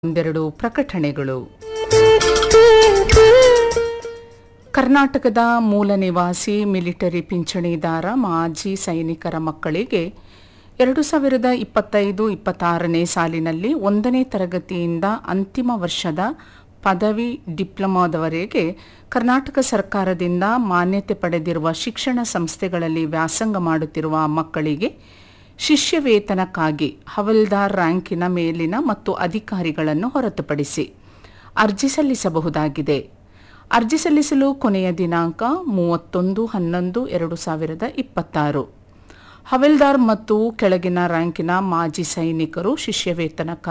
ಒಂದೆರಡು ಪ್ರಕಟಣೆಗಳು ಕರ್ನಾಟಕದ ಮೂಲ ನಿವಾಸಿ ಮಿಲಿಟರಿ ಪಿಂಚಣಿದಾರ ಮಾಜಿ ಸೈನಿಕರ ಮಕ್ಕಳಿಗೆ ಎರಡು ಸಾವಿರದ ಇಪ್ಪತ್ತೈದು ಇಪ್ಪತ್ತಾರನೇ ಸಾಲಿನಲ್ಲಿ ಒಂದನೇ ತರಗತಿಯಿಂದ ಅಂತಿಮ ವರ್ಷದ ಪದವಿ ಡಿಪ್ಲೊಮಾದವರೆಗೆ ಕರ್ನಾಟಕ ಸರ್ಕಾರದಿಂದ ಮಾನ್ಯತೆ ಪಡೆದಿರುವ ಶಿಕ್ಷಣ ಸಂಸ್ಥೆಗಳಲ್ಲಿ ವ್ಯಾಸಂಗ ಮಾಡುತ್ತಿರುವ ಮಕ್ಕಳಿಗೆ ಶಿಷ್ಯ ವೇತನಕ್ಕಾಗಿ ಹವಲ್ದಾರ್ ರ್ಯಾಂಕಿನ ಮೇಲಿನ ಮತ್ತು ಅಧಿಕಾರಿಗಳನ್ನು ಹೊರತುಪಡಿಸಿ ಅರ್ಜಿ ಸಲ್ಲಿಸಬಹುದಾಗಿದೆ ಅರ್ಜಿ ಸಲ್ಲಿಸಲು ಕೊನೆಯ ದಿನಾಂಕ ಮೂವತ್ತೊಂದು ಹನ್ನೊಂದು ಎರಡು ಸಾವಿರದ ಇಪ್ಪತ್ತಾರು ಹವೆಲ್ದಾರ್ ಮತ್ತು ಕೆಳಗಿನ ರ್ಯಾಂಕಿನ ಮಾಜಿ ಸೈನಿಕರು ಶಿಷ್ಯ ವೇತನಕ್ಕಾಗಿ